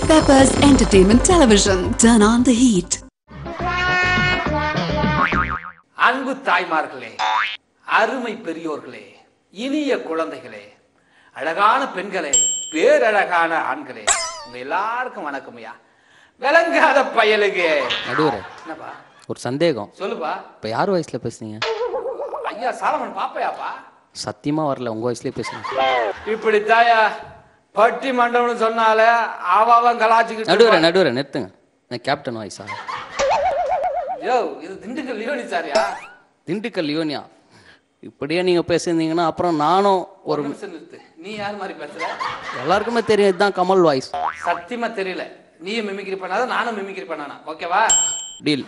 Peppers Entertainment Television. Turn on the heat. அன்பு தாய்மார்களே அருமை பெரியோர்களே இனிய குழந்தைகளே அழகான பெண்களே பேரழகான ஆண்களே உங்க எல்லாருக்கும் வணக்கம்யா விளங்காத பயலுக்கு நடுவரே என்னப்பா ஒரு சந்தேகம் சொல்லுப்பா இப்போ யார் வயசுல பேசுனீங்க ஐயா சாலமன் பாப்பையாப்பா சத்தியமா வரல உங்க வயசுலயே பேசுனீங்க இப்படித்தாயா பட்டி மண்டபம்னு சொன்னாலே ஆவாவன் கலாச்சிக்கிட்டு நடுவரே இருப்பான். நடுவரே நிறுத்துங்க நான் கேப்டன் வாய்ஸா யோ இது திண்டுக்கல் லியோனி சாரியா திண்டுக்கல் லியோனியா இப்படியே நீங்க பேசியிருந்தீங்கன்னா அப்புறம் நானும் ஒரு ஒரு நிமிஷம் நிறுத்து நீ யார் மாதிரி பேசுற எல்லாருக்குமே தெரியும் இதுதான் கமல் வாய்ஸ் சத்தியமா தெரியல நீயும் மிமிக்ரி பண்ணாத நானும் மிமிக்ரி பண்ணனா ஓகேவா டீல்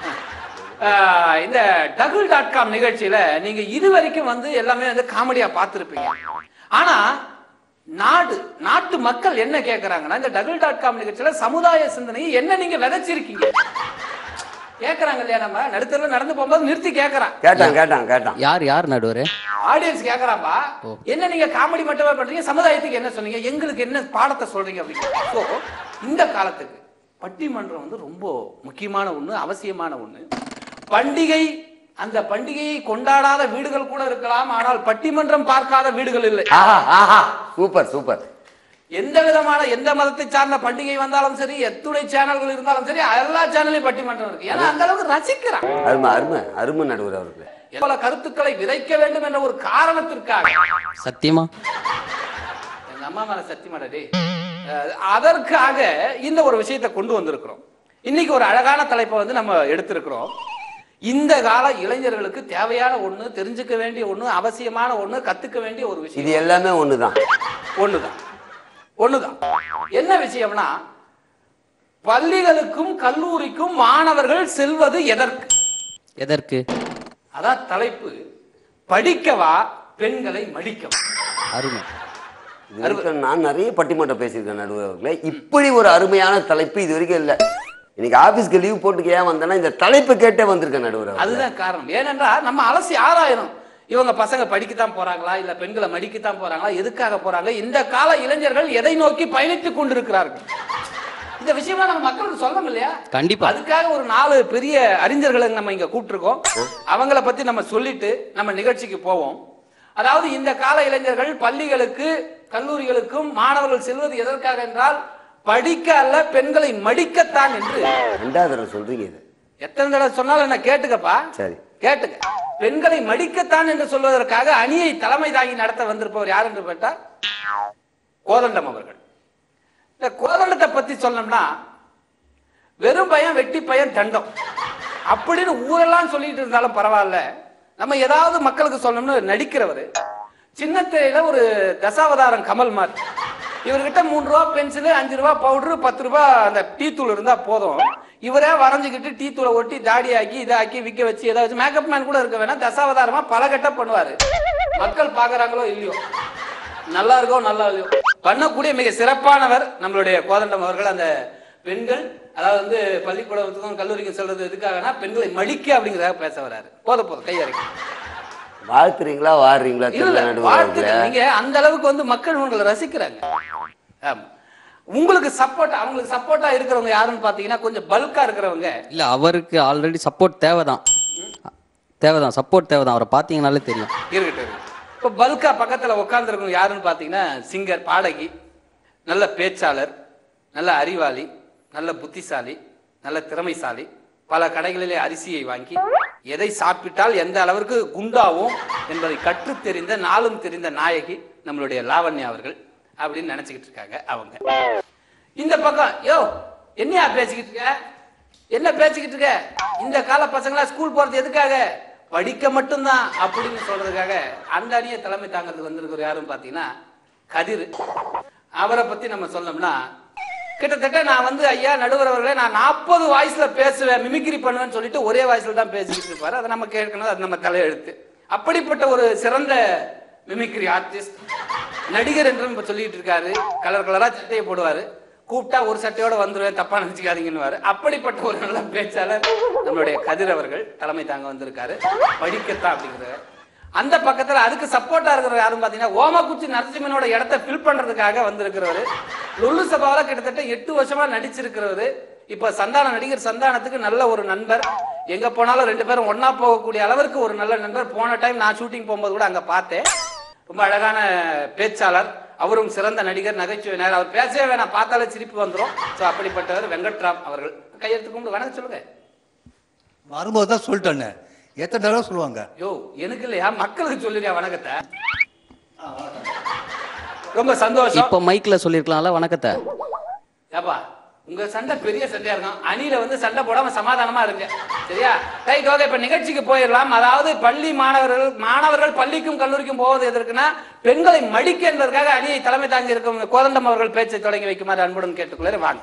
ஆஹ் இந்த டகுல் டாட் காம் நிகழ்ச்சியில நீங்க இது வரைக்கும் வந்து எல்லாமே வந்து காமெடியா பார்த்திருப்பீங்க ஆனா நாடு நாட்டு மக்கள் என்ன கேக்குறாங்கன்னா இந்த டகுல் டாட் காம் நிகழ்ச்சியில சமுதாய சிந்தனையை என்ன நீங்க விதைச்சிருக்கீங்க கேக்குறாங்க இல்லையா நம்ம நடுத்தரல நடந்து போகும்போது நிறுத்தி கேக்குறான் கேட்டான் கேட்டான் கேட்டான் யார் யார் நடுவரே ஆடியன்ஸ் கேக்குறாப்பா என்ன நீங்க காமெடி மட்டுமே பண்றீங்க சமுதாயத்துக்கு என்ன சொன்னீங்க எங்களுக்கு என்ன பாடத்தை சொல்றீங்க அப்படின்னு ஸோ இந்த காலத்துக்கு பட்டிமன்றம் வந்து ரொம்ப முக்கியமான ஒண்ணு அவசியமான ஒண்ணு பண்டிகை அந்த பண்டிகையை கொண்டாடாத வீடுகள் கூட இருக்கலாம் ஆனால் பட்டிமன்றம் பார்க்காத வீடுகள் இல்லை ஆஹா ஆஹா சூப்பர் சூப்பர் எந்த விதமான எந்த மதத்தை சார்ந்த பண்டிகை வந்தாலும் சரி எத்துணை சேனல்கள் இருந்தாலும் சரி எல்லா சேனலையும் பட்டிமன்றம் இருக்கு ஏன்னா அந்த அளவுக்கு ரசிக்கிறான் அருமை அருமை அருமை நடுவர் அவருக்கு பல கருத்துக்களை விதைக்க வேண்டும் என்ற ஒரு காரணத்திற்காக சத்தியமா எங்க அம்மா மேல சத்தியமாடா டேய் அஹ் அதற்காக இந்த ஒரு விஷயத்தை கொண்டு வந்திருக்கிறோம் இன்னைக்கு ஒரு அழகான தலைப்பை வந்து நம்ம எடுத்திருக்கிறோம் இந்த கால இளைஞர்களுக்கு தேவையான ஒண்ணு தெரிஞ்சுக்க வேண்டிய ஒண்ணு அவசியமான ஒண்ணு கத்துக்க வேண்டிய ஒரு விஷயம் இது எல்லாமே ஒண்ணுதான் ஒண்ணுதான் ஒண்ணுதான் என்ன விஷயம்னா பள்ளிகளுக்கும் கல்லூரிக்கும் மாணவர்கள் செல்வது எதற்கு எதற்கு அதான் தலைப்பு படிக்கவா பெண்களை மடிக்கவா அருமை இது வரைக்கும் நான் நிறைய பட்டிமன்றம் பேசியிருக்கேன் நடுவர் அவர்களே இப்படி ஒரு அருமையான தலைப்பு இது வரைக்கும் இல்லை இன்னைக்கு ஆபீஸ்க்கு லீவ் போட்டுக்கு ஏன் வந்தேன்னா இந்த தலைப்பு கேட்டே வந்திருக்கேன் நடுவர் அவர்களே. அதுதான் காரணம் ஏனென்றால் நம்ம அலசி ஆராயணும் இவங்க பசங்க படிக்கத்தான் போறாங்களா இல்ல பெண்களை மடிக்கத்தான் போறாங்களா எதுக்காக போறாங்க இந்த கால இளைஞர்கள் எதை நோக்கி பயணித்துக் கொண்டிருக்கிறார்கள் இந்த விஷயமா நம்ம மக்களுக்கு சொல்லணும் இல்லையா கண்டிப்பா. அதுக்காக ஒரு நாலு பெரிய அறிஞர்களை நம்ம இங்க கூப்பிட்டுருக்கோம் அவங்கள பத்தி நம்ம சொல்லிட்டு நம்ம நிகழ்ச்சிக்கு போவோம் அதாவது இந்த கால இளைஞர்கள் பள்ளிகளுக்கு கல்லூரிகளுக்கும் மாணவர்கள் செல்வது எதற்காக என்றால் படிக்க அல்ல பெண்களை மடிக்கத்தான் என்று ரெண்டாவது தடவை சொல்றீங்க இது எத்தனை தடவை சொன்னாலும் என்ன கேட்டுக்கப்பா சரி கேட்டுக்க பெண்களை மடிக்கத்தான் என்று சொல்வதற்காக அணியை தலைமை தாங்கி நடத்த வந்திருப்பவர் யார் என்று கேட்டால் கோதண்டம் அவர்கள் இந்த கோதண்டத்தை பத்தி சொன்னோம்னா வெறும் பயம் வெட்டி பயம் தண்டம் அப்படின்னு ஊரெல்லாம் சொல்லிட்டு இருந்தாலும் பரவாயில்ல நம்ம ஏதாவது மக்களுக்கு சொல்லணும்னு நடிக்கிறவர் சின்ன திரையில ஒரு தசாவதாரம் கமல் மாதிரி இவர்கிட்ட மூணு ரூபா பென்சிலு அஞ்சு ரூபா பவுடரு பத்து ரூபா அந்த டீ தூள் இருந்தா போதும் இவரே வரைஞ்சுக்கிட்டு டீ தூளை ஒட்டி தாடி ஆக்கி இதாக்கி விற்க வச்சு ஏதாவது மேக்கப் மேன் கூட இருக்க வேணாம் தசாவதாரமா பல கட்ட பண்ணுவாரு மக்கள் பாக்குறாங்களோ இல்லையோ நல்லா இருக்கோ நல்லா இல்லையோ பண்ணக்கூடிய மிக சிறப்பானவர் நம்மளுடைய கோதண்டம் அவர்கள் அந்த பெண்கள் அதாவது வந்து பள்ளிக்கூடத்துக்கும் கல்லூரிக்கும் செல்றது எதுக்காகனா பெண்களை மடிக்க அப்படிங்கிறதாக பேச வராரு போத போதும் கையறைக்கு வாழ்த்துறீங்களா வாடுறீங்களா இல்ல தெரியல நடுவர் வாழ்த்துக்கள் அவர்களே நீங்க அந்த அளவுக்கு வந்து மக்கள் உங்களை ரசிக்கிறாங்க ஆமா. உங்களுக்கு சப்போர்ட் அவங்களுக்கு சப்போர்ட்டா இருக்கிறவங்க யாருன்னு பாத்தீங்கன்னா கொஞ்சம் பல்கா இருக்கிறவங்க இல்ல அவருக்கு ஆல்ரெடி சப்போர்ட் தேவைதான் தேவைதான் சப்போர்ட் தேவைதான் அவரை பார்த்தீங்கனாலே தெரியும் இருக்கட்டும் இருக்கட்டும். இப்ப பல்கா பக்கத்துல உட்கார்ந்துருக்கவங்க யாருன்னு பாத்தீங்கன்னா சிங்கர் பாடகி நல்ல பேச்சாளர் நல்ல அறிவாளி நல்ல புத்திசாலி நல்ல திறமைசாலி பல கடைகளிலே அரிசியை வாங்கி எதை சாப்பிட்டால் எந்த அளவிற்கு குண்டாவும் என்பதை கற்றுத் தெரிந்த நாளும் தெரிந்த நாயகி நம்மளுடைய லாவண்யா அவர்கள் அப்படின்னு நினைச்சுக்கிட்டு இருக்காங்க அவங்க இந்த பக்கம் யோ என்னையா பேசிக்கிட்டு இருக்க என்ன பேசிக்கிட்டு இருக்க இந்த கால பசங்களா ஸ்கூல் போறது எதுக்காக படிக்க மட்டும்தான் அப்படின்னு சொல்றதுக்காக அந்த அணியை தலைமை தாங்கிறதுக்கு வந்திருக்கிற யாருன்னு பாத்தீங்கன்னா கதிர் அவரை பத்தி நம்ம சொன்னோம்னா கிட்டத்தட்ட நான் வந்து ஐயா நடுவர் அவர்களே நான் நாற்பது வாய்ஸ்ல பேசுவேன் மிமிக்ரி பண்ணுவேன்னு சொல்லிட்டு ஒரே வாய்ஸ்ல தான் பேசிக்கிட்டு இருப்பாரு அதை நம்ம கேட்கணும் அது நம்ம தலையெழுத்து அப்படிப்பட்ட ஒரு சிறந்த மிமிக்ரி ஆர்டிஸ்ட் நடிகர் என்றும் இப்ப சொல்லிட்டு இருக்காரு கலர் கலரா சட்டையை போடுவாரு கூப்பிட்டா ஒரு சட்டையோட வந்துருவேன் தப்பா நினைச்சுக்காதீங்கன்னு அப்படிப்பட்ட ஒரு நல்ல பேச்சாளர் நம்மளுடைய கதிர் அவர்கள் தலைமை தாங்க வந்திருக்காரு படிக்கத்தான் அப்படிங்கிற அந்த பக்கத்துல அதுக்கு சப்போர்ட்டா இருக்கிற யாரும் பாத்தீங்கன்னா ஓமக்குச்சி நரசிம்மனோட இடத்த ஃபில் பண்றதுக்காக வந்திருக்கிறவரு லுல்லு சபாவில கிட்டத்தட்ட எட்டு வருஷமா நடிச்சிருக்கிறவரு இப்ப சந்தான நடிகர் சந்தானத்துக்கு நல்ல ஒரு நண்பர் எங்க போனாலும் ரெண்டு பேரும் ஒண்ணா போகக்கூடிய அளவிற்கு ஒரு நல்ல நண்பர் போன டைம் நான் ஷூட்டிங் போகும்போது கூட அங்க பார்த்தேன் ரொம்ப அழகான பேச்சாளர் அவரும் சிறந்த நடிகர் நகைச்சுவை நேரம் அவர் பேசவே வேணாம் பார்த்தாலே சிரிப்பு வந்துரும் சோ அப்படிப்பட்டவர் வெங்கட்ராம் அவர்கள் கையெழுத்து கும்பிட்டு வணக்கம் சொல்லுங்க வரும்போது தான் சொல்லிட்டேன்னு எத்தனை தடவை சொல்லுவாங்க யோ எனக்கு இல்லையா மக்களுக்கு சொல்லுறியா வணக்கத்தை ரொம்ப சந்தோஷம் இப்ப மைக்ல சொல்லிருக்கலாம்ல வணக்கத்தை ஏப்பா உங்க சண்டை பெரிய சண்டையா இருக்கும் அணியில வந்து சண்டை போடாம சமாதானமா இருங்க சரியா ரைட் ஓகே இப்ப நிகழ்ச்சிக்கு போயிடலாம் அதாவது பள்ளி மாணவர்கள் மாணவர்கள் பள்ளிக்கும் கல்லூரிக்கும் போவது எதற்குன்னா பெண்களை மடிக்க என்பதற்காக அணியை தலைமை தாங்கி இருக்கும் கோதண்டம் அவர்கள் பேச்சை தொடங்கி வைக்குமாறு அன்புடன் கேட்டுக்கொள்ள வாங்க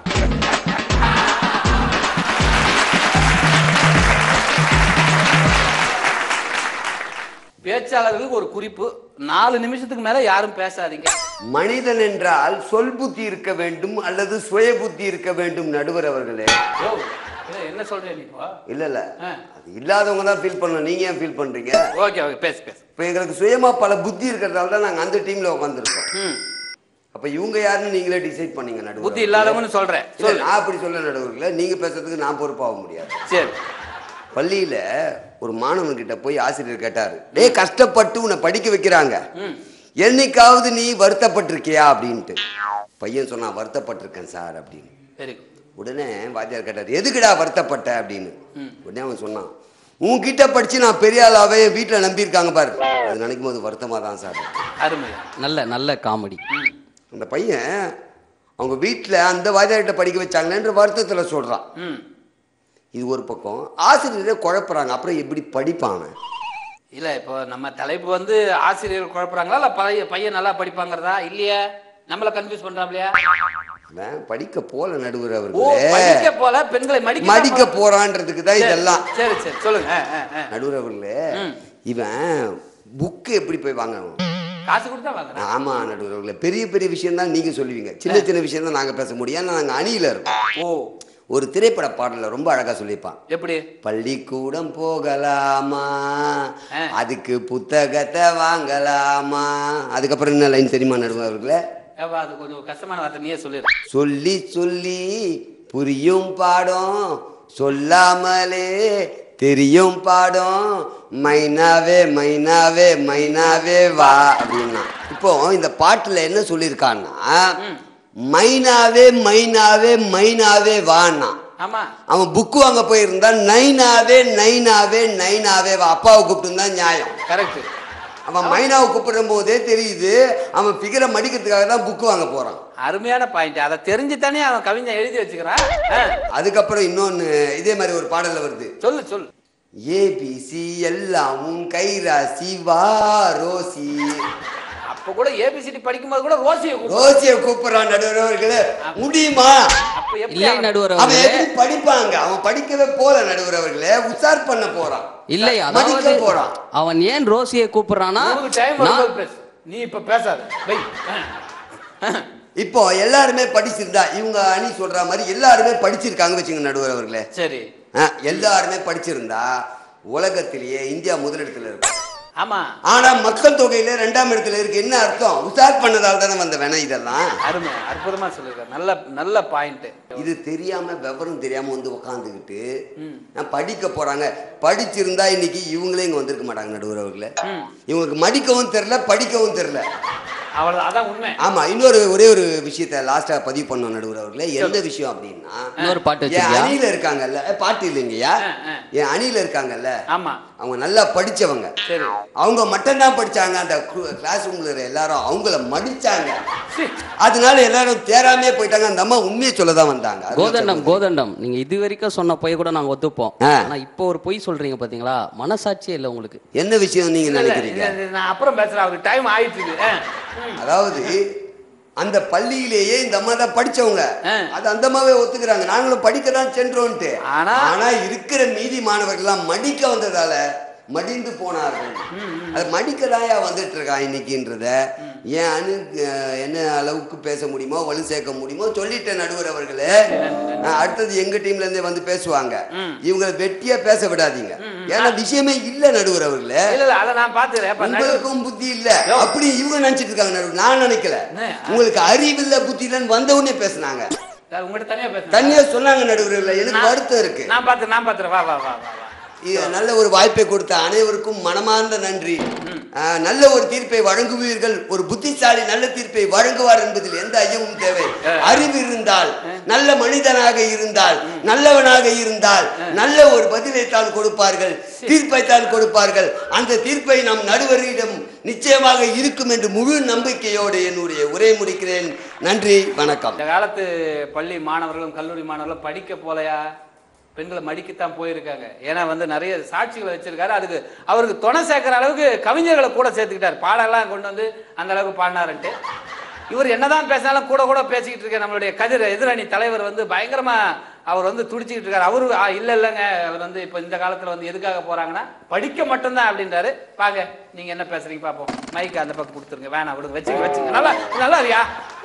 பேச்சாளர்களுக்கு ஒரு குறிப்பு நாலு நிமிஷத்துக்கு மேல யாரும் பேசாதீங்க மனிதன் என்றால் சொல் புத்தி இருக்க வேண்டும் அல்லது சுய புத்தி இருக்க வேண்டும் நடுவர் அவர்களே யோ, ஏய், என்ன சொல்றீங்க நீ இப்போ இல்ல இல்ல ஆ. அது இல்லாதவங்க தான் ஃபீல் பண்ணணும் நீங்க ஏன் ஃபீல் பண்றீங்க ஓகே ஓகே பேசு பேசு இப்ப எங்களுக்கு சுயமா பல புத்தி இருக்கிறதால தான் நாங்க அந்த டீம்ல உட்காந்துருக்கோம் ம் அப்ப இவங்க யாருன்னு நீங்களே டிசைட் பண்ணீங்க நடுவர் புத்தி இல்லாதவன்னு சொல்றேன் இல்ல, சொல்லு நான் அப்படி சொல்ல நடுவர்களே நீங்க பேசுறதுக்கு நான் பொறுப்பாக முடியாது சரி பள்ளியில ஒரு மாணவன் கிட்ட போய் ஆசிரியர் கேட்டாரு டேய் கஷ்டப்பட்டு உன்னை படிக்க வைக்கிறாங்க ம் என்னைக்காவது நீ வருத்தப்பட்டிருக்கியா அப்படின்ட்டு பையன் சொன்னான் வருத்தப்பட்டிருக்கேன் சார் அப்படின்னு வெரி குட் உடனே வாத்தியார் கேட்டார் எதுக்குடா வருத்தப்பட்ட அப்படின்னு உடனே அவன் சொன்னான் உன்கிட்ட படிச்சு நான் பெரிய ஆளாவே வீட்டில் நம்பியிருக்காங்க பாரு அது நினைக்கும் போது வருத்தமா தான் சார் அருமை நல்ல நல்ல காமெடி ம் அந்த பையன் அவங்க வீட்டில் அந்த வாத்தியார்கிட்ட படிக்க வச்சாங்களேன்ற வருத்தத்தில் சொல்றான் ம் இது ஒரு பக்கம் ஆசிரியரே குழப்புறாங்க அப்புறம் எப்படி படிப்பான் அவன்? இல்ல இப்போ நம்ம தலைப்பு வந்து ஆசிரியர் குழப்புறாங்களா இல்ல பையன் பையன் நல்லா படிப்பாங்கிறதா இல்லையா நம்மள கன்ஃபியூஸ் பண்றாப்லையா அவன் படிக்க போல நடுவர் ஓ அவர்களே படிக்க போல பெண்களை மடிக்க மடிக்க போறான்றதுக்கு தான் இதெல்லாம் சரி சரி சொல்லுங்க ஆ, ஆ, ஆ. நடுவர் அவர்களே ம். இவன் புக்கு எப்படி போய் வாங்கணும் காசு கொடுத்தா வாங்குறேன் ஆமா நடுவர் அவர்களே பெரிய பெரிய விஷயம் தான் நீங்க சொல்லுவீங்க சின்ன சின்ன விஷயம் தான் நாங்க பேச முடியும் ஏன்னா நாங்க அணியில இருக்கோம் ஓ ஒரு திரைப்பட பாடல ரொம்ப அழகா சொல்லியிருப்பான் எப்படி பள்ளிக்கூடம் போகலாமா ஆ. அதுக்கு புத்தகத்தை வாங்கலாமா அதுக்கப்புறம் என்ன லைன் தெரியுமா நடுவர் அவர்களே ஏப்பா அது கொஞ்சம் கஷ்டமான வார்த்தை நீயே சொல்லிடு சொல்லி சொல்லி புரியும் பாடம் சொல்லாமலே தெரியும் பாடம் மைனாவே மைனாவே மைனாவே வா அப்படின்னா இப்போ இந்த பாட்டுல என்ன சொல்லியிருக்கான்னா மைனாவே மைனாவே மைனாவே வான்னா ஆமா அவன் புக்கு வாங்க போயிருந்தா நைனாவே நைனாவே நைனாவே வா அப்பாவை கூப்பிட்டு தான் நியாயம் கரெக்ட் அவன் மைனாவை கூப்பிடும் போதே தெரியுது அவன் ஃபிகரை மடிக்கிறதுக்காக தான் புக்கு வாங்க போறான் அருமையான பாயிண்ட் அதை தெரிஞ்சு தானே அவன் கவிஞன் எழுதி வச்சுக்கிறான் ஆ, அதுக்கப்புறம் இன்னொன்னு இதே மாதிரி ஒரு பாடல்ல வருது சொல்லு சொல்லு ஏபிசி எல்லாம் உன் கைராசி வா ரோசி அப்ப கூட ஏபிசிடி படிக்கும்போது கூட ரோசியை கூப்பிடு ரோசியை கூப்பிடுறான் நடுவர்களே முடியுமா அப்ப எப்படி இல்லை அவன் நடுவர் அவன் அவர்களே எப்படி படிப்பாங்க அவன் படிக்கவே போல நடுவர்களே உஷார் பண்ண போறான் இல்லை மடிக்க அதாவது போறான் அவன் ஏன் ரோசியை கூப்பிடுறான்னா உனக்கு டைம் நான்- வரும்போது பேசு நீ இப்ப பேசாத வை ஆ. இப்போ எல்லாருமே படிச்சிருந்தா இவங்க அணி சொல்ற மாதிரி எல்லாருமே படிச்சிருக்காங்க வச்சுங்க நடுவர் அவர்களே சரி ஆ, எல்லாருமே படிச்சிருந்தா உலகத்திலேயே இந்தியா முதலிடத்துல இருக்கும் ஆமா ஆனா மக்கள் தொகையில ரெண்டாம் இடத்துல இருக்கு என்ன அர்த்தம் உஷார் பண்ணதால தானே வந்த வேணா இதெல்லாம் அருமை அற்புதமா சொல்லிருக்க நல்ல நல்ல பாயிண்ட் இது தெரியாம விவரம் தெரியாம வந்து உட்காந்துக்கிட்டு நான் படிக்க போறாங்க படிச்சிருந்தா இன்னைக்கு இவங்களே இங்க வந்திருக்க மாட்டாங்க நடுவர் அவர்களே இவங்களுக்கு மடிக்கவும் தெரியல படிக்கவும் தெரியல அவ்வளவு அதான் உண்மை ஆமா இன்னொரு ஒரே ஒரு விஷயத்த லாஸ்டா பதிவு பண்ணோம் நடுவர் அவர்களே எந்த விஷயம் அப்படின்னா இன்னொரு பாட்டு என் வச்சிருக்கியா அணியில இருக்காங்கல்ல ஏ, பாட்டு இல்லைங்கய்யா ஆ, ஆ. என் அணியில இருக்காங்கல்ல ஆமா அவங்க நல்லா படிச்சவங்க சரி அவங்க மட்டும்தான் படிச்சாங்க அந்த கிளாஸ் ரூம்ல இருக்கிற எல்லாரும் அவங்கள மடிச்சாங்க சீ. அதனால எல்லாரும் தேராமே போயிட்டாங்க அந்த அம்மா உண்மையை சொல்ல தான் வந்தாங்க அதுதான் கோதண்டம் சொல்லுங்க. கோதண்டம் நீங்க இது வரைக்கும் சொன்ன பொய் கூட நாங்க ஒத்துப்போம் ஆ. ஆனா இப்போ ஒரு பொய் சொல்றீங்க பாத்தீங்களா மனசாட்சியே இல்ல உங்களுக்கு என்ன விஷயம் நீங்க இல்ல, நினைக்கிறீங்க இது- இது நான் அப்புறம் பேசுறேன் அவருக்கு டைம் ஆயிட்டு இருக்கு ஆ. அதாவது அந்த பள்ளியிலேயே இந்த அம்மா தான் படிச்சவங்க ஆ. அது அந்த அம்மாவே ஒத்துக்கிறாங்க நாங்களும் படிக்க தான் சென்றோன்ட்டு ஆனா- ஆனா இருக்கிற மீதி மாணவர்கள்லாம் மடிக்க வந்ததால மடிந்து போனார்கள் அது மடிக்கதாயா வந்துட்டு இருக்கான் இன்னைக்குன்றத ஏன் அணு அஹ், என்ன அளவுக்கு பேச முடியுமோ வலு சேர்க்க முடியுமோ சொல்லிட்டேன் நடுவர் அவர்களே அஹ், அடுத்தது எங்க டீம்ல இருந்தே வந்து பேசுவாங்க இவங்களை வெட்டியா பேச விடாதீங்க ஏன்னா விஷயமே இல்ல நடுவர் அவர்களே இல்ல இல்ல அதை நான் பாத்துக்கிறேன் இப்ப நடு- உங்களுக்கும் புத்தி இல்ல யோ. அப்படி இவங்க நினைச்சிட்டு இருக்காங்க நடுவர் நான் நினைக்கல என்ன? உங்களுக்கு அறிவு இல்ல புத்தி இல்லன்னு வந்த உடனே பேசுனாங்க சார், உங்ககிட்ட தனியா பேசுறேன் தனியா சொன்னாங்க நடுவர் எனக்கு நான்- வருத்தம் இருக்கு நான் பாத்து நான் பாத்துறேன் வா வா வா வா வா இது நல்ல ஒரு வாய்ப்பை கொடுத்த அனைவருக்கும் மனமார்ந்த நன்றி ஆஹ், நல்ல ஒரு தீர்ப்பை வழங்குவீர்கள் ஒரு புத்திசாலி நல்ல தீர்ப்பை வழங்குவார் என்பதில் எந்த ஐயமும் தேவை அறிவு இருந்தால் நல்ல மனிதனாக இருந்தால் நல்லவனாக இருந்தால் நல்ல ஒரு பதிலை தான் கொடுப்பார்கள் தீர்ப்பை தான் கொடுப்பார்கள் அந்த தீர்ப்பை நம் நடுவரிடம் நிச்சயமாக இருக்கும் என்று முழு நம்பிக்கையோடு என்னுடைய உரை முடிக்கிறேன் நன்றி வணக்கம் இந்த காலத்து பள்ளி மாணவர்களும் கல்லூரி மாணவர்களும் படிக்க போலையா பெண்களை மடிக்கத்தான் போயிருக்காங்க ஏன்னா வந்து நிறைய சாட்சிகளை வச்சிருக்காரு அதுக்கு அவருக்கு துணை சேர்க்கிற அளவுக்கு கவிஞர்களை கூட சேர்த்துக்கிட்டார் பாடலாம் கொண்டு வந்து அந்த அளவுக்கு பாடினாருன்ட்டு இவர் என்னதான் பேசினாலும் கூட கூட பேசிக்கிட்டு இருக்க நம்மளுடைய கதிர் எதிரணி தலைவர் வந்து பயங்கரமா அவர் வந்து துடிச்சிக்கிட்டு இருக்காரு அவரு "ஆ, இல்ல இல்லைங்க அவர் வந்து இப்ப இந்த காலத்துல வந்து எதுக்காக போறாங்கன்னா படிக்க மட்டும்தான் அப்படின்றாரு பாங்க நீங்க என்ன பேசுறீங்க பாப்போம் மைக் அந்த பக்கம் கொடுத்துருங்க வேணாம் விடுங்க வச்சுங்க வச்சுங்க நல்லா நல்லா இருக்கியா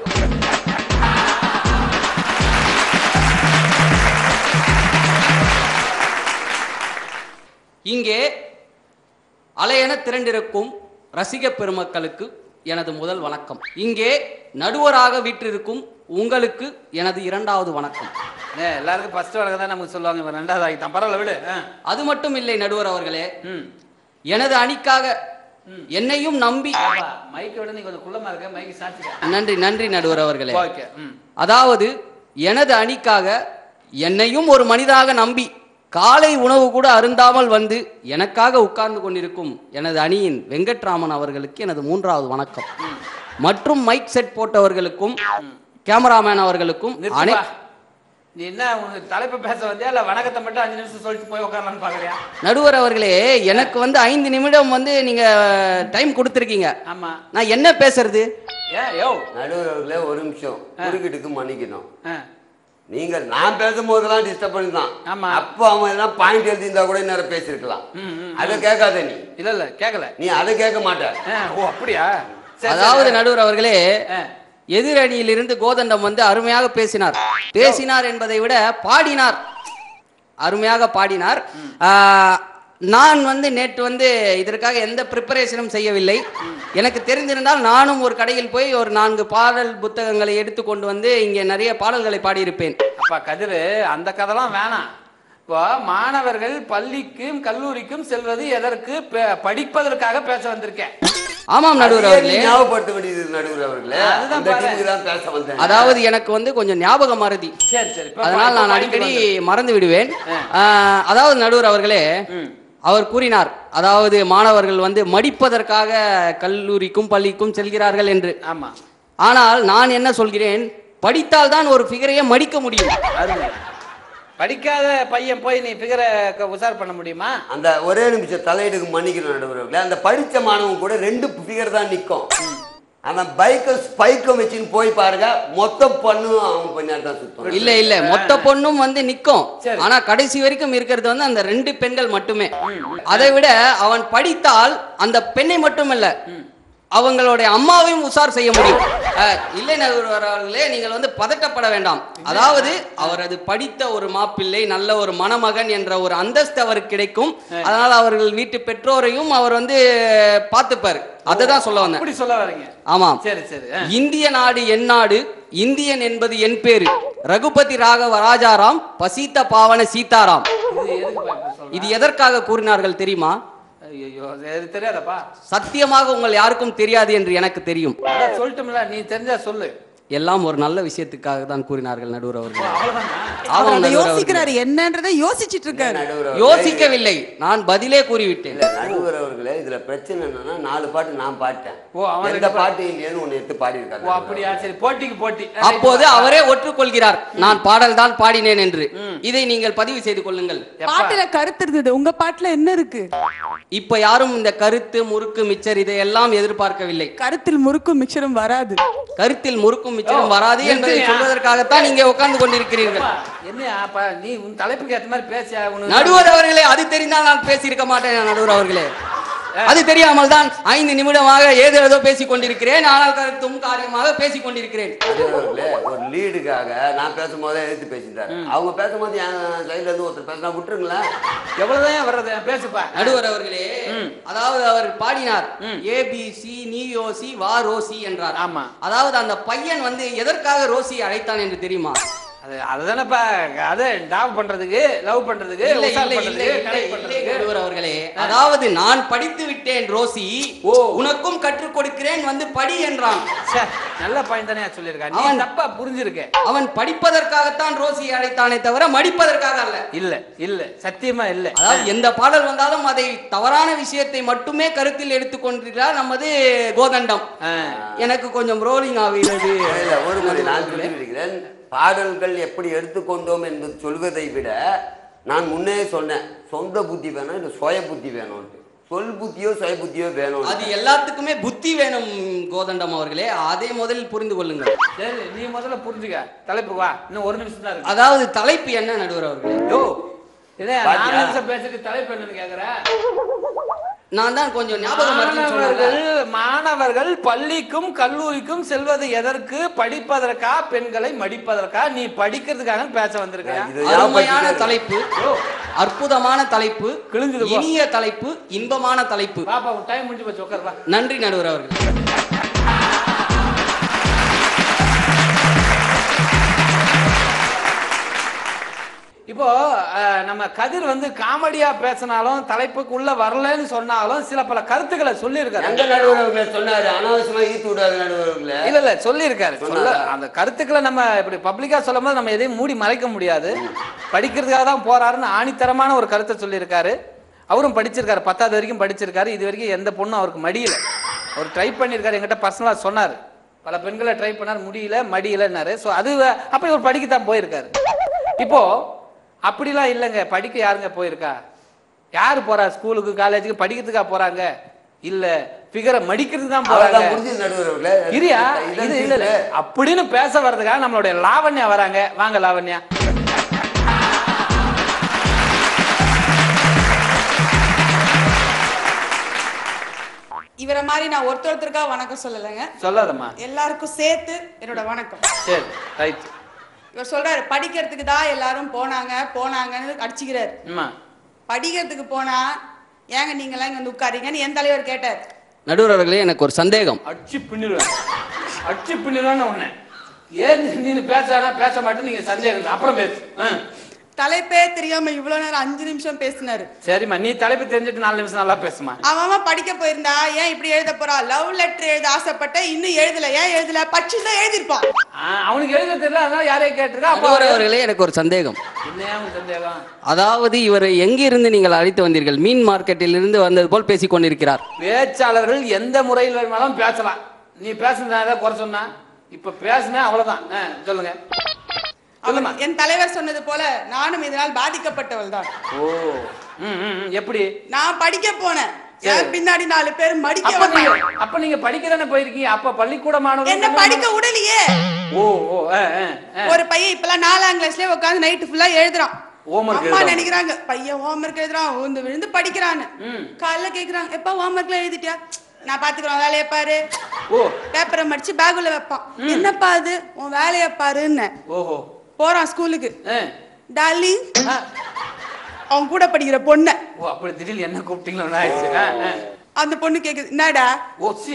இங்கே அலையென திரண்டிருக்கும் ரசிக பெருமக்களுக்கு எனது முதல் வணக்கம் இங்கே நடுவராக வீற்றிருக்கும் உங்களுக்கு எனது இரண்டாவது வணக்கம் ஏ, எல்லாருக்கும் ஃபர்ஸ்ட் வழக்கம் தான் நமக்கு சொல்லுவாங்க இவன் ரெண்டாவது ஆகிட்டான் பரவாயில்ல விடு ஆ. அது மட்டும் இல்லை நடுவர் அவர்களே ம் எனது அணிக்காக என்னையும் நம்பி பாப்பா, மைக்கை விட நீ கொஞ்சம் குள்ளமா இருக்க மைக்கு சாட்சிக்க நன்றி நன்றி நடுவர் அவர்களே ஓகே ம் அதாவது எனது அணிக்காக என்னையும் ஒரு மனிதனாக நம்பி காலை உணவு கூட அருந்தாமல் வந்து எனக்காக உட்கார்ந்து கொண்டிருக்கும் எனது அணியின் வெங்கட்ராமன் அவர்களுக்கு எனது மூன்றாவது வணக்கம் மற்றும் மைக் செட் போட்டவர்களுக்கும் கேமராமேன் அவர்களுக்கும் அனை நிறுத்துப்பா நீ என்ன உனக்கு தலைப்பு பேச வந்தியா இல்ல வணக்கத்தை மட்டும் அஞ்சு நிமிஷம் சொல்லிட்டு போய் உட்காரலாம்னு பாக்குறியா நடுவர் அவர்களே எனக்கு வந்து ஐந்து நிமிடம் வந்து நீங்க டைம் கொடுத்துருக்கீங்க ஆமா நான் என்ன பேசுறது ஏன் யோ நடுவர் அவர்களே ஒரு நிமிஷம் குறுக்கிட்டுக்கு மன்னிக்கணும் ஆ. நீங்க நான் பேசும்போதெல்லாம் டிஸ்டர்ப் பண்ணி தான் ஆமா. அப்போ அவன் எல்லாம் பாயிண்ட் எழுதியிருந்தா கூட நேரம் பேசியிருக்கலாம் ம், ம், அதை கேட்காத நீ இல்ல இல்ல கேக்கல நீ அதை கேட்க மாட்ட ஆ, ஓ அப்படியா சரி, அதாவது சரி. நடுவர் அவர்களே ஆ. எதிரணியிலிருந்து கோதண்டம் வந்து அருமையாக பேசினார் பேசினார் என்பதை விட பாடினார் அருமையாக பாடினார் ஆ, நான் வந்து நேற்று வந்து இதற்காக எந்த ப்ரிப்பரேஷனும் செய்யவில்லை எனக்கு தெரிந்திருந்தால் நானும் ஒரு கடையில் போய் ஒரு நான்கு பாடல் புத்தகங்களை எடுத்து கொண்டு வந்து இங்கே நிறைய பாடல்களை பாடியிருப்பேன் அப்பா கதிரு அந்த கதைலாம் வேணாம் இப்போ மாணவர்கள் பள்ளிக்கும் கல்லூரிக்கும் செல்வது எதற்கு பே- படிப்பதற்காக பேச வந்திருக்கேன் ஆமாம் நடுவர் அதையே நீ அவர்களே ஞாபகப்படுத்த வேண்டியது நடுவர் அவர்களே அதுதான் அந்த பாரு. டீமுக்கு தான் பேச வந்தேன் அதாவது எனக்கு வந்து கொஞ்சம் ஞாபக மறதி சரி சரி இப்ப அதனால் இப்ப நான் பாடிட்டு அடிக்கடி வந்து. மறந்து விடுவேன் ஆஹ், அதாவது நடுவர் அவர்களே ம். அவர் கூறினார் அதாவது மாணவர்கள் வந்து மடிப்பதற்காக கல்லூரிக்கும் பள்ளிக்கும் செல்கிறார்கள் என்று ஆமா ஆனால் நான் என்ன சொல்கிறேன் படித்தால் தான் ஒரு ஃபிகரையே மடிக்க முடியும் அருமை படிக்காத பையன் போய் நீ பிகரை உசார் பண்ண முடியுமா அந்த ஒரே நிமிஷம் தலையிடுக்கு மன்னிக்கணும் நடுவர் அவர்களே அந்த படிச்ச மாணவன் கூட ரெண்டு ஃபிகர் தான் நிக்கும் அவன் பைக்கை ஸ்பைக்கை வச்சுன்னு போய் பாருங்க மொத்த பண்ணும் அவன் பின்னாடி தான் சுத்தம் இல்ல இல்ல மொத்த பொண்ணும் வந்து நிக்கும் சரி. ஆனா கடைசி வரைக்கும் இருக்கிறது வந்து அந்த ரெண்டு பெண்கள் மட்டுமே அதை விட அவன் படித்தால் அந்த பெண்ணை மட்டும் இல்ல அவங்களுடைய அம்மாவையும் உசார் செய்ய முடியும் அஹ், இல்லை நடுவர் அவர்களே நீங்கள் வந்து பதட்டப்பட வேண்டாம் அதாவது அவரது படித்த ஒரு மாப்பிள்ளை நல்ல ஒரு மணமகன் என்ற ஒரு அந்தஸ்து அவருக்கு கிடைக்கும் அதனால் அவர்கள் வீட்டு பெற்றோரையும் அவர் வந்து பார்த்துப்பார் அதை தான் சொல்ல வந்தேன் அப்படி சொல்ல வரீங்க ஆமாம் சரி சரி ஆ. இந்திய நாடு என் நாடு இந்தியன் என்பது என் பேரு ரகுபதி ராகவ ராஜாராம் பசீத்த பாவன சீதாராம் இது எதுக்கு இப்ப சொல்ற இது எதற்காக கூறினார்கள் தெரியுமா ஐயோ இது தெரியாதப்பா சத்தியமாக உங்கள் யாருக்கும் தெரியாது என்று எனக்கு தெரியும் அதான் சொல்லட்டும்ல நீ தெரிஞ்சா சொல்லு எல்லாம் ஒரு நல்ல விஷயத்துக்காக தான் கூறினார்கள் நடுவர் அவர்கள் அவ்வளவுதானா ஆமாம் அவர் அதை நடுவர் அவர்களே. யோசிக்கிறாரு என்னன்றதை யோசிச்சிட்டு இருக்காரு நடுவர் அவர்களே, யோசிக்கவில்லை நான் பதிலே கூறிவிட்டேன் இல்ல நடுவர் அவர்களே இதுல பிரச்சனை என்னன்னா நாலு பாட்டு நான் பாடிட்டேன் ஓ, அவன் எந்த ரெண்டு பா- பாட்டு இல்லையேன்னு ஒண்ணு எடுத்து பாடி ஓ அப்படியா சரி போட்டிக்கு போட்டி அப்போது அவரே ஒற்றுக்கொள்கிறார் நான் பாடல் தான் பாடினேன் என்று இதை நீங்கள் பதிவு செய்து கொள்ளுங்கள் எப்பா? பாட்டுல கருத்து இருக்குது உங்க பாட்டுல என்ன இருக்கு இப்ப யாரும் இந்த கருத்து முறுக்கு மிச்சர் இதையெல்லாம் எதிர்பார்க்கவில்லை கருத்தில் முறுக்கும் மிக்சரும் வராது கருத்தில் முறுக்கும் மிச்சரும் வராது என்பதை நிறுத்துறியா? சொல்வதற்காகத்தான் இங்கே உட்கார்ந்து கொண்டிருக்கிறீர்கள் எப்பா, என்னையா அப்பா நீ உன் தலைப்புக்கு ஏத்த மாதிரி பேசியா உனக்கு நடுவர் அவர்களே அது தெரிந்தால் நான் பேசியிருக்க மாட்டேன் நடுவர் அவர்களே அது தெரியாமல் தான் ஐந்து நிமிடமாக ஏதோ ஏதோ பேசிக் கொண்டிருக்கிறேன் ஆனால் கருத்தும் காரியமாக பேசிக் கொண்டிருக்கிறேன் அடியார்களே, ஒரு லீடுக்காக நான் பேசும்போதே எடுத்து பேசிட்டாரு அவங்க பேசும்போது என் சைடுல இருந்து ஒருத்தர் பேசினா விட்டுருங்களேன் எவ்வளவுதான் வர்றது பேசுப்பா நடுவர் அவர்களே அதாவது அவர் பாடினார் ஏபிசி நீயோசி வா ரோசி என்றார் ஆமா. அதாவது அந்த பையன் வந்து எதற்காக ரோசி அழைத்தான் என்று தெரியுமா அது அதுதானப்பா அது டாப் பண்றதுக்கு லவ் பண்றதுக்கு இல்லை உஷார் இல்லை இல்லை பண்றதுக்கு இல்லை கனெக்ட் இல்லை பண்றதுக்கு நடுவர் அவர்களே அதாவது நான் படித்து விட்டேன் ரோசி ஓ. உனக்கும் கற்றுக் கொடுக்கிறேன் வந்து படி என்றான் ச்சே, நல்ல பாயிண்ட் தானே சொல்லியிருக்கா நீ அவன் தப்பா புரிஞ்சிருக்க அவன் படிப்பதற்காகத்தான் ரோசி அழைத்தானே தவிர மடிப்பதற்காக அல்ல இல்ல இல்ல சத்தியமா இல்ல அதாவது எந்த பாடல் வந்தாலும் அதை தவறான விஷயத்தை மட்டுமே கருத்தில் எடுத்துக்கொண்டிருக்கிறார் நமது கோதண்டம் ஆ. எனக்கு கொஞ்சம் ரோலிங் ஆகிறது இல்ல, ஒரு முறை நான் சொல்லிவிடுகிறேன் பாடல்கள் எப்படி எடுத்துக்கொண்டோம் என்பது சொல்வதை விட நான் முன்னே சொன்னேன் சொந்த புத்தி வேணும் இல்லை சுய புத்தி வேணும்னு சொல் புத்தியோ சுய புத்தியோ வேணும் அது எல்லாத்துக்குமே புத்தி வேணும் கோதண்டம் அவர்களே அதை முதலில் புரிந்து கொள்ளுங்கள் சரி நீ முதல்ல புரிஞ்சுக்க தலைப்பு வா இன்னும் ஒரு நிமிஷம் தான் இருக்கு அதாவது தலைப்பு என்ன நடுவர் அவர்களே யோ இதே நாலு பாத்தியா? நிமிஷம் பேசிட்டு தலைப்பு என்னன்னு கேக்குற நான் தான் கொஞ்சம் ஞாபகம் மறந்து சொன்னேன் மாணவர்கள் மாணவர்கள் பள்ளிக்கும் கல்லூரிக்கும் செல்வது எதற்கு படிப்பதற்கா பெண்களை மடிப்பதற்கா நீ படிக்கிறதுக்காக பேச வந்திருக்கியா இது அருமையான ஞாபகப்படுத்திட்டே தலைப்பு அற்புதமான தலைப்பு கிழிஞ்சது போ. இனிய தலைப்பு இன்பமான தலைப்பு பாப்பா டைம் முடிஞ்சு போச்சு உட்கார் வா நன்றி நடுவர் அவர்கள் இப்போ அஹ், நம்ம கதிர் வந்து காமெடியா பேசினாலும் தலைப்புக்கு உள்ள வரலன்னு சொன்னாலும் சில பல கருத்துக்களை சொல்லியிருக்காரு எங்க நடுவர்களே சொன்னாரு அனாவசியமா ஈத்து விடாது நடுவர்களே இல்ல இல்ல சொல்லியிருக்காரு சொல்ல சொன்னாரா? அந்த கருத்துக்களை நம்ம இப்படி பப்ளிக்கா சொல்லும் போது நம்ம எதையும் மூடி மறைக்க முடியாது படிக்கிறதுக்காக தான் போறாருன்னு ஆணித்தரமான ஒரு கருத்தை சொல்லியிருக்காரு அவரும் படிச்சிருக்காரு பத்தாவது வரைக்கும் படிச்சிருக்காரு இது வரைக்கும் எந்த பொண்ணும் அவருக்கு மடியல அவர் ட்ரை பண்ணியிருக்காரு என்கிட்ட பர்சனலா சொன்னாரு பல பெண்களை ட்ரை பண்ணார் முடியல மடியலன்னாரு ஸோ அது அப்ப இவர் படிக்கத்தான் போயிருக்காரு இப்போ அப்படிலாம் இல்லைங்க படிக்க யாருங்க போயிருக்கா யாரு போறா ஸ்கூலுக்கு காலேஜுக்கு படிக்கிறதுக்கா போறாங்க இல்ல ஃபிகரை மடிக்கிறதுக்கு தான் போறாங்க அவ்வளவுதான் முடிஞ்சது நடுவர்களே இரியா இதன் இது இல்ல இல்ல தீர்ப்பு. அப்படின்னு பேச வர்றதுக்காக நம்மளுடைய லாவண்யா வராங்க வாங்க லாவண்யா இவரை மாதிரி நான் ஒருத்தர் ஒருத்தருக்கா வணக்கம் சொல்லலைங்க சொல்லாதம்மா எல்லாருக்கும் சேர்த்து என்னோட வணக்கம் சரி ரைட் இவர் சொல்றாரு படிக்கிறதுக்கு தான் எல்லாரும் போனாங்க போனாங்கன்னு அடிச்சுக்கிறாரு அம்மா படிக்கிறதுக்கு போனா ஏங்க நீங்களாம் இங்க வந்து உட்காரீங்கன்னு என் தலைவர் கேட்டார் நடுவர் அவர்களே எனக்கு ஒரு சந்தேகம் அடிச்சு பின்னிடுவேன் அடிச்சு பின்னிடுவேன்னு உன்னை ஏன் நீ பேசானா பேச மாட்டேன்னு நீங்க சந்தேகம் அப்புறம் பேசு ஆ. தலைப்பே தெரியாம இவ்வளவு நேரம் அஞ்சு நிமிஷம் பேசினாரு சரிம்மா நீ தலைப்பு தெரிஞ்சுட்டு நாலு நிமிஷம் நல்லா பேசுமா அவன் அவன் படிக்க போயிருந்தா ஏன் இப்படி எழுத போறா லவ் லெட்டர் எழுத ஆசைப்பட்ட இன்னும் எழுதல ஏன் எழுதல பச்சு தான் எழுதிருப்பான் ஆ, அவனுக்கு எழுத தெரியல அதனால யாரையும் கேட்டிருக்கா அப்போ நடுவர் அவர்களே எனக்கு ஒரு சந்தேகம் என்ன உன் சந்தேகம் அதாவது இவரை எங்கிருந்து நீங்கள் அழைத்து வந்தீர்கள் மீன் மார்க்கெட்டில் இருந்து வந்தது போல் பேசிக் கொண்டிருக்கிறார் பேச்சாளர்கள் எந்த முறையில் வேணுமானாலும் பேசலாம் நீ பேசுனதால குறை சொன்னா இப்ப பேசுன அவ்வளவுதான் ஆ, சொல்லுங்க சொல்லுமா அவன் என் தலைவர் சொன்னது போல நானும் இதனால் பாதிக்கப்பட்டவள் தான் ஓ ம், ம், ம், எப்படி நான் படிக்க போனேன் என் பின்னாடி நாலு பேர் மடிக்க அப்ப நீங்க வந்தாங்க அப்ப நீங்க படிக்கதானே போயிருக்கீங்க அப்ப பள்ளிக்கூட மாணவர்கள் என்ன படிக்க விடலையே ஓ ஓ ஆ, ஆ, ஆ. ஒரு பையன் இப்பெல்லாம் நாலாம் கிளாஸ்லயே உட்காந்து நைட்டு ஃபுல்லா எழுதுறான் Homework அம்மா எழுதுறான். நினைக்கிறாங்க பையன் ஹோம்ஒர்க் எழுதுறான் விழுந்து விழுந்து படிக்கிறான்னு ம். காலைல கேக்குறாங்க எப்ப ஹோம்ஒர்க்லாம் எழுதிட்டியா நான் பாத்துக்கிறேன் வேலையை பாரு ஓ பேப்பரை மடிச்சு பேக்குள்ள வைப்பான் என்னப்பா அது உன் வேலையை பாருன்னு ஓஹோ போறான் ஸ்கூலுக்கு ஆ, டார்லிங் ஆ. அவன் கூட படிக்கிற பொண்ணு ஓ அப்படி திடீர்னு என்ன கூப்பிட்டீங்களோ ஆயிடுச்சு ஆ, ஆ. அந்த பொண்ணு கேக்குது என்னடா ஓ சி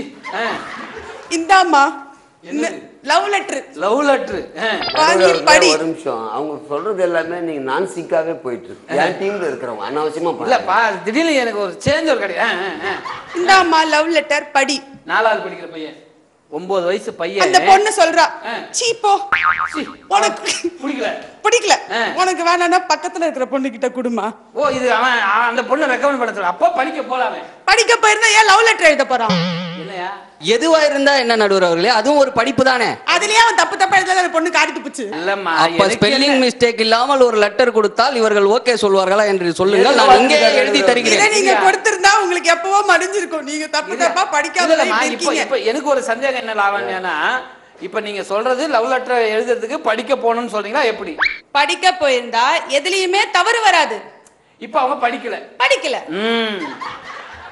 இந்தாம்மா என்னது? லவ் லெட்டர் லவ் லெட்ரு வாங்கி நடுவர்களே, படி ஒரு நிமிஷம் அவங்க சொல்றது எல்லாமே நீங்க நான் சிக்காவே போயிட்டு இருக்கு என் டீம்ல இருக்கிறவங்க அனாவசியமா பண்ணாங்க. இல்லப்பா திடீர்னு எனக்கு ஒரு சேஞ்ச் ஒரு கிடையாது இந்தாம்மா லவ் லெட்டர் படி நாலாவது படிக்கிற பையன் ஒன்பது வயசு பையன் அந்த பொண்ணு சொல்றா ஆ. சீ போ சீ, உனக்கு பிடிக்கல பிடிக்கல ஆ. உனக்கு வேணாம்னா பக்கத்துல இருக்கிற பொண்ணு கிட்ட குடுமா ஓ இது அவன் அவன் அந்த பொண்ணை ரெக்கமெண்ட் பண்ண சொல்ல அப்போ படிக்க போலாமே படிக்க போயிருந்தா ஏன் லவ் லெட்டர் எழுத போறான் இல்லையா எதுவா இருந்தா என்ன நடுவர் அவர்களே அதுவும் ஒரு படிப்பு தானே அதுலயே அவன் தப்பு தப்பா எழுதாத அந்த பொண்ணு காரி துப்புச்சு இல்லம்மா அப்ப எனக்கு ஸ்பெல்லிங் என்ன- மிஸ்டேக் இல்லாமல் ஒரு லெட்டர் கொடுத்தால் இவர்கள் ஓகே சொல்வார்களா என்று சொல்லுங்கள் நான் இங்கே எழுதி இதை தருகிறேன் நீங்க கொடுத்திருந்தா உங்களுக்கு எப்பவோ மடிஞ்சிருக்கும் நீங்க தப்பு இல்ல. தப்பா படிக்காத இல்லம்மா, இப்ப இருக்கீங்க இப்ப எனக்கு ஒரு சந்தேகம் என்ன லாவண்யானா இப்ப நீங்க சொல்றது லவ் லெட்டர் எழுதுறதுக்கு படிக்க போகணும்னு சொல்றீங்களா எப்படி படிக்க போயிருந்தா எதுலயுமே தவறு வராது இப்ப அவங்க படிக்கல படிக்கல ம்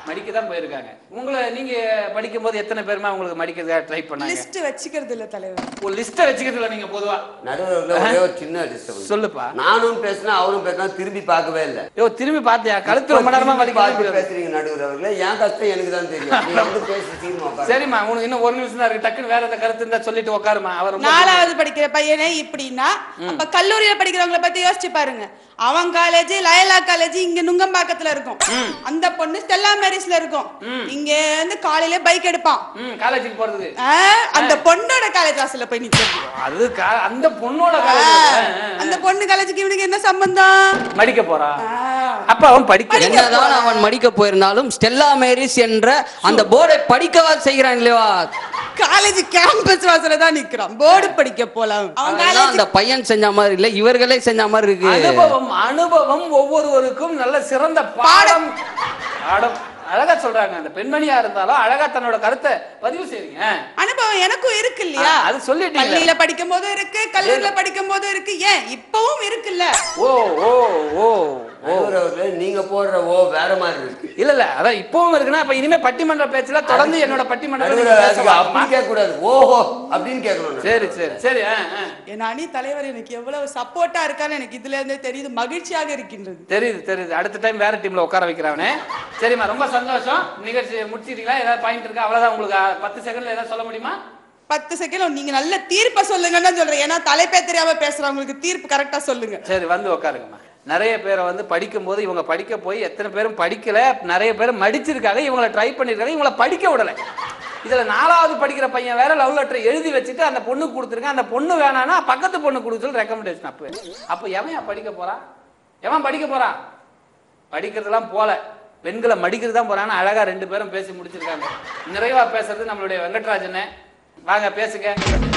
மடிக்க தான் போயிருக்காங்க உங்களை நீங்க படிக்கும்போது எத்தனை பேருமா உங்களுக்கு மடிக்கிறதுக்காக ட்ரை பண்ணாங்க லிஸ்ட் வச்சுக்கிறது இல்ல தலைவர் ஒரு லிஸ்ட்டை வச்சுக்கிறதுல நீங்க பொதுவா நடுவர்கள் ஒரே ஒரு சின்ன டிஸ்டர்பன்ஸ் சொல்லுப்பா நானும் பேசினா அவரும் பேசினா திரும்பி பார்க்கவே இல்லை யோ திரும்பி பார்த்தியா கழுத்து ரொம்ப நேரமா திரும்பி பார்த்து வலிக்குது பேசுறீங்க நடுவர் அவர்களே என் கஷ்டம் எனக்கு தான் தெரியும் நீங்க வந்து பேசி தீர்மா உட்காருங்க. சரிம்மா உனக்கு இன்னும் ஒரு நிமிஷம் தான் இருக்கு டக்குன்னு வேற எந்த கருத்து இருந்தா சொல்லிட்டு உட்காருமா அவர் ரொம்ப நாலாவது படிக்கிற பையனே இப்படின்னா அப்ப கல்லூரியில படிக்கிறவங்கள பத்தி யோசிச்சு பாருங்க அவன் காலேஜ் லயலா காலேஜ் இங்க நுங்கம்பாக்கத்துல இருக்கும் அந்த பொண்ணு ஸ்டெல்லா மேரிஸ்ல இருக்கும் இங்க வந்து காலையில பைக் எடுப்பான் ம் காலேஜுக்கு போறதுக்கு ஆ, அந்த பொண்ணோட காலேஜ் வாசல்ல போய் நிக்கிறது அது கா- அந்த பொண்ணோட ஆ, காலேஜ் அந்த பொண்ணு காலேஜுக்கு இவனுக்கு என்ன சம்பந்தம் மடிக்க போறா ஆ. அப்ப அவன் படிக்க என்னதான் அவன் மடிக்க போயிருந்தாலும் ஸ்டெல்லா மேரிஸ் என்ற அந்த போர்டை படிக்கவா செய்கிறான் இல்லையா காலேஜ் கேம்பஸ் வாசல்ல தான் நிக்கிறான் போர்டு படிக்க போலாம் அவன் அதெல்லாம் காலேஜ் அந்த பையன் செஞ்ச மாதிரி இல்ல இவர்களே செஞ்ச மாதிரி இருக்கு அனுபவம் அனுபவம் ஒவ்வொருவருக்கும் நல்ல சிறந்த பாடம் பாடம் அழகா சொல்றாங்க அந்த பெண்மணியா இருந்தாலும் அழகா தன்னோட கருத்தை பதிவு செய்றீங்க அனுபவம் எனக்கும் இருக்கு இல்லையா ஆ, அது சொல்லிட்டீங்களே. பள்ளியில படிக்கும் போதும் இருக்கு கல்லூரியில படிக்கும் போதும் இருக்கு ஏன் இப்பவும் இருக்குல்ல ஓ ஓ ஓ ஓ நடுவர் அவர்களே நீங்க போடுற ஓ வேற மாதிரி இருக்கு இல்ல இல்ல அதான் இப்பவும் இருக்குன்னா அப்ப இனிமே பட்டிமன்ற பேச்சுல தொடர்ந்து என்னோட பட்டிமன்றம் நடுவர் நீங்க பேச அதுக்கு அப்படி வாங்கம்மா. கேட்க கூடாது ஓஹோ அப்படின்னு கேட்கணும் சரி சரி சரி ஆ, ஆ. என் அணி தலைவர் எனக்கு எவ்வளவு சப்போர்ட்டா இருக்கான்னு எனக்கு இதுல இருந்தே தெரியுது மகிழ்ச்சியாக இருக்கின்றது தெரியுது தெரியுது அடுத்த டைம் வேற டீம்ல உட்கார வைக்கிறவனே சரிம்மா ரொம்ப சந்தோஷம் நிகழ்ச்சி முடிச்சிட்டீங்களா ஏதாவது பாயிண்ட் இருக்கா அவ்வளவுதான் உங்களுக்கு ஆ, பத்து செகண்ட்ல ஏதாவது சொல்ல முடியுமா பத்து செகண்ட் நீங்க நல்ல தீர்ப்பை சொல்லுங்கன்னு தான் சொல்றேன் ஏன்னா தலைப்பே தெரியாம பேசுறவங்களுக்கு தீர்ப்பு கரெக்டா சொல்லுங்க சரி வந்து உட்காருங்கம்மா நிறைய பேரை வந்து படிக்கும்போது இவங்க படிக்க போய் எத்தனை பேரும் படிக்கல நிறைய பேர் மடிச்சிருக்காங்க இவங்களை ட்ரை பண்ணிருக்காங்க இவங்கள படிக்க விடல இதுல நாலாவது படிக்கிற பையன் வேற லவ் லெட்டர் எழுதி வச்சுட்டு அந்த பொண்ணுக்கு கொடுத்துருக்கான் அந்த பொண்ணு வேணான்னா பக்கத்து பொண்ணு கொடுக்க சொல்லி ரெக்கமெண்டேஷன் அப்ப அப்ப எவன் படிக்க போறான் எவன் படிக்க போறான் படிக்கிறதெல்லாம் போல பெண்களை மடிக்கிறது தான் போறான்னு அழகா ரெண்டு பேரும் பேசி முடிச்சிருக்காங்க நிறைவா பேசுறது நம்மளுடைய வெங்கட்ராஜன் வாங்க பேசுங்க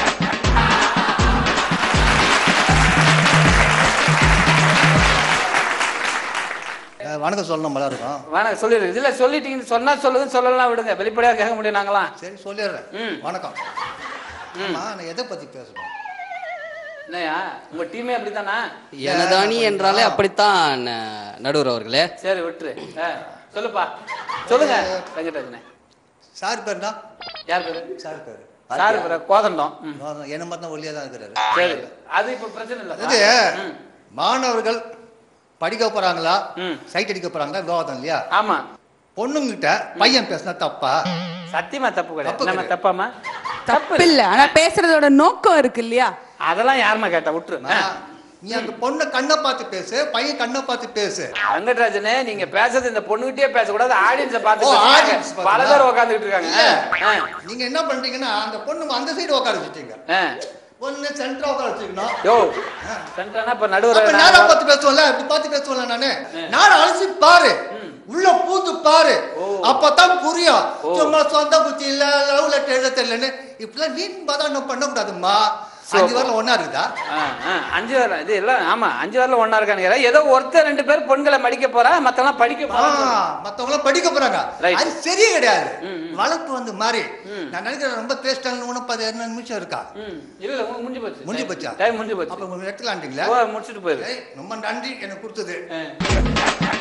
அஹ் வணக்கம் சொல்லணும் நல்லா இருக்கும் வேணாம் சொல்லிடுங்க இல்ல சொல்லிட்டீங்கன்னு சொன்னா சொல்லுங்க சொல்லலாம் விடுங்க வெளிப்படையா கேட்க முடியும் நாங்களாம் சரி சொல்லிடுறேன் ம். வணக்கம் ஆமா நான் எதை பத்தி பேசணும் என்னையா உங்க டீமே அப்படித்தானா எனதானி என்றாலே அப்படித்தான் ந- நடுவர் அவர்களே சரி விட்டுரு ஆ, சொல்லுப்பா சொல்லுங்க வெங்கடராஜனே சார் பேர்னா யார் பேரு சார் பேர் சாரு பேரு கோதண்டம் ம், என்ன மாதிரி தான் ஒல்லியா தான் இருக்கிறாரு சரி அது இப்ப பிரச்சனை இல்ல அதாவது ம், மாணவர்கள் படிக்க போறாங்களா ம். சைட் அடிக்க போறாங்களா விவாதம் இல்லையா ஆமா பொண்ணுங்கிட்ட பையன் பேசினா தப்பா சத்தியமா தப்பு தப்பு கிடையாது நம்ம கிடையாது. தப்பாமா தப்பு இல்ல ஆனா பேசுறதோட நோக்கம் இருக்கு இல்லையா அதெல்லாம் யாரும்மா கேட்டா விட்டுரு ஆ. நான் நீ அந்த பொண்ணை கண்ணை பார்த்து பேசு பையன் கண்ணை பார்த்து பேசு வெங்கட்ராஜனே நீங்க பேசுறது இந்த பொண்ணுகிட்டயே பேசக்கூடாது ஆடியன்ஸ பார்த்து ஓ, பேசுங்க. audience பல பார்த்து. பேர் உட்காந்துட்டு இருக்காங்க இல்ல. ஆ, ஆ, நீங்க என்ன பண்றீங்கன்னா அந்த பொண்ணு அந்த சைடு உட்கார வச்சுட்டீங்க ஆ. ஒண்ணு சென்டரா உட்கார வச்சுக்கணும் யோ சென்றானா இப்ப அப்ப நடுவர் நேரா பார்த்து பேசுவோம்ல இப்படி பார்த்து பேசுவோம்ல நானு நானும் அலசி பாரு உள்ள பூந்து பாரு அப்பதான் புரியும் சும்மா சொந்த புத்தி இல்ல லவ் லெட்டர் எழுத தெரியலன்னு இப்படிலாம் நீ பார்த்தா என்ன பண்ண கூடாதும்மா அஞ்சு வாரம் ஒன்னா இருக்குதா ஆ, ஆ, அஞ்சு வரல இது எல்லாம் ஆமா அஞ்சு வரல ஒன்னா இருக்கானுங்க ஏதோ ஒருத்தர் ரெண்டு பேர் பொண்களை மடிக்க போறா மத்தெல்லாம் படிக்க ஆ, போறா மத்தவங்க எல்லாம் படிக்க போறாங்க Right. அது சரியே கிடையாது ம், ம். வளர்ப்பு வந்து மாறி நான் நினைக்கிறேன் ரொம்ப பேசிட்டாங்க ஒன்னும் பதினஞ்சு நிமிஷம் இருக்கா ம், இல்ல இல்ல உங்களுக்கு முடிஞ்சு போச்சு முடிஞ்சு போச்சா டைம் முடிஞ்சு போச்சு அப்ப உங்க எடுத்துலாண்டீங்களா ஓ, முடிச்சுட்டு போயிரு ஏய், ரொம்ப நன்றி எனக்கு கொடுத்தது ஆ.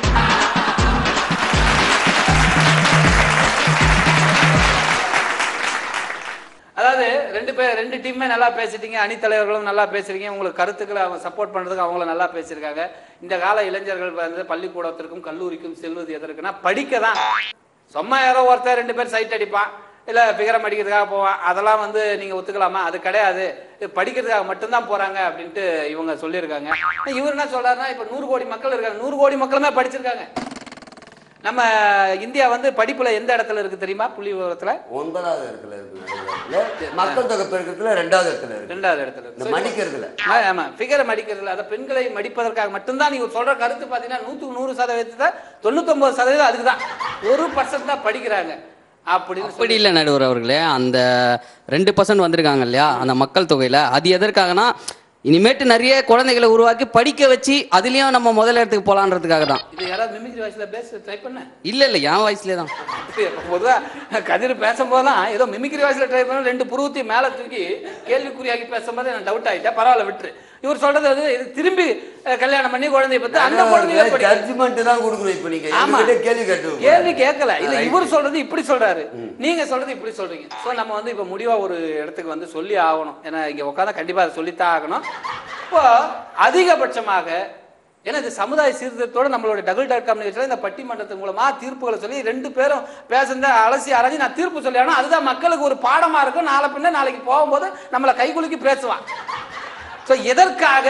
அதாவது ரெண்டு பேர் ரெண்டு டீமுமே நல்லா பேசிட்டீங்க அணித்தலைவர்களும் நல்லா பேசுறீங்க உங்களுக்கு கருத்துக்களை அவங்க சப்போர்ட் பண்றதுக்கு அவங்கள நல்லா பேசியிருக்காங்க இந்த கால இளைஞர்கள் வந்து பள்ளிக்கூடத்திற்கும் கல்லூரிக்கும் செல்வது எதற்குன்னா படிக்க தான் சும்மா யாரோ ஒருத்தர் ரெண்டு பேர் சைட் அடிப்பான் இல்ல பிகரம் அடிக்கிறதுக்காக போவான் அதெல்லாம் வந்து நீங்க ஒத்துக்கலாமா அது கிடையாது இது படிக்கிறதுக்காக மட்டும்தான் போறாங்க அப்படின்ட்டு இவங்க சொல்லியிருக்காங்க இவர் என்ன சொல்றாருன்னா இப்ப நூறு கோடி மக்கள் இருக்காங்க நூறு கோடி மக்களுமே படிச்சிருக்காங்க நம்ம இந்தியா வந்து படிப்புல எந்த இடத்துல இருக்கு தெரியுமா புள்ளி விவரத்துல ஒன்பதாவது இடத்துல இருக்கு நடுவர்களே. மக்கள் தொகை பெருக்கத்துல ரெண்டாவது இடத்துல இருக்கு ரெண்டாவது இடத்துல இந்த இருக்கு மடிக்கிறதுல ஆ, ஆமா ஃபிகரை மடிக்கிறதுல அதை பெண்களை மடிப்பதற்காக மட்டும்தான் நீங்க சொல்ற கருத்து பாத்தீங்கன்னா நூத்துக்கு நூறு சதவீதத்தை தொண்ணூத்தொன்பது சதவீதம் அதுக்கு தான் ஒரு பர்சன்ட் தான் படிக்கிறாங்க அப்படின்னு அப்படி இல்லை நடுவர் அவர்களே அந்த ரெண்டு பர்சன்ட் வந்திருக்காங்க இல்லையா அந்த மக்கள் தொகையில அது எதற்காகனா இனிமேட்டு நிறைய குழந்தைகளை உருவாக்கி படிக்க வச்சு அதுலயும் நம்ம முதல் இடத்துக்கு போலான்றதுக்காக தான் இது யாராவது மிமிக்ரி வாய்ஸ்ல பேச ட்ரை பண்ண இல்ல இல்ல என் வயசுலேயே தான் பொதுவா கதிர் பேசும்போதெல்லாம் ஏதோ மிமிக்ரி வாய்ஸ்ல ட்ரை பண்ண ரெண்டு புருவத்தையும் மேல தூக்கி கேள்விக்குறியாக்கி பேசும்போது நான் டவுட் ஆயிட்டேன் பரவாயில்ல விட்டுரு இவர் சொல்றது வந்து இது திரும்பி அஹ், கல்யாணம் பண்ணி குழந்தைய பத்தி அந்த குழந்தைய படிக்க ஜட்ஜ்மெண்ட் தான் கொடுக்கணும் இப்போ நீங்க ஆமா. எங்ககிட்ட கேள்வி கேட்டு கேள்வி கேட்கல இல்ல Right. இவர் சொல்றது இப்படி சொல்றாரு நீங்க சொல்றது இப்படி சொல்றீங்க சோ நம்ம வந்து இப்ப முடிவா ஒரு இடத்துக்கு வந்து சொல்லி ஆகணும் ஏன்னா இங்க உட்காந்தா கண்டிப்பா அதை சொல்லித்தான் ஆகணும் இப்போ அதிகபட்சமாக ஏன்னா இது சமுதாய சீர்திருத்தத்தோட நம்மளோட டபுள் டாட் காம் நிகழ்ச்சியில இந்த பட்டிமன்றத்தின் மூலமா தீர்ப்புகளை சொல்லி ரெண்டு பேரும் பேசுறத அலசி அரைஞ்சி நான் தீர்ப்பு சொல்லி ஆனா அதுதான் மக்களுக்கு ஒரு பாடமா இருக்கும் நாளை பின்ன நாளைக்கு போகும்போது நம்மளை கைகுலுக்கி பேசுவான் சோ எதற்காக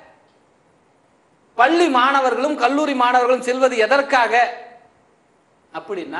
பள்ளி மாணவர்களும் கல்லூரி மாணவர்களும் செல்வது எதற்காக அப்படின்னா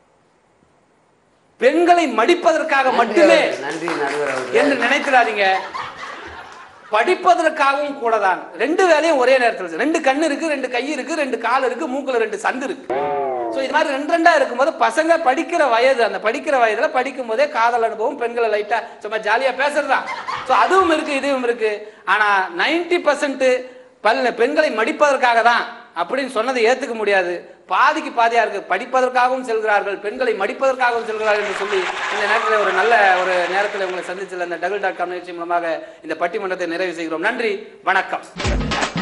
பெண்களை மடிப்பதற்காக மட்டுமே நன்றி நடுவர் அவர்களே. என்று நினைக்கிறாதீங்க படிப்பதற்காகவும் கூட தான் ரெண்டு வேலையும் ஒரே நேரத்தில் செய்யணும். ரெண்டு கண்ணு இருக்கு ரெண்டு கை இருக்கு ரெண்டு கால் இருக்கு மூக்குல ரெண்டு சந்து இருக்கு சோ இது மாதிரி ரெண்டு ரெண்டா இருக்கும்போது பசங்க படிக்கிற வயது அந்த படிக்கிற வயதுல படிக்கும் போதே காதல் அனுபவம் பெண்களை லைட்டா சும்மா ஜாலியா பேசுறதா சோ அதுவும் இருக்கு இதுவும் இருக்கு ஆனா நைன்டி பர்சன்ட் பல்ல பெண்களை மடிப்பதற்காக தான் அப்படின்னு சொன்னதை ஏத்துக்க முடியாது பாதிக்கு பாதியா இருக்கு படிப்பதற்காகவும் செல்கிறார்கள் பெண்களை மடிப்பதற்காகவும் செல்கிறார்கள் என்று சொல்லி இந்த நேரத்தில் ஒரு நல்ல ஒரு நேரத்தில் உங்களை சந்திச்சல இந்த டபுள் டாட் காம் நிகழ்ச்சி மூலமாக இந்த பட்டிமன்றத்தை நிறைவு செய்கிறோம் நன்றி வணக்கம்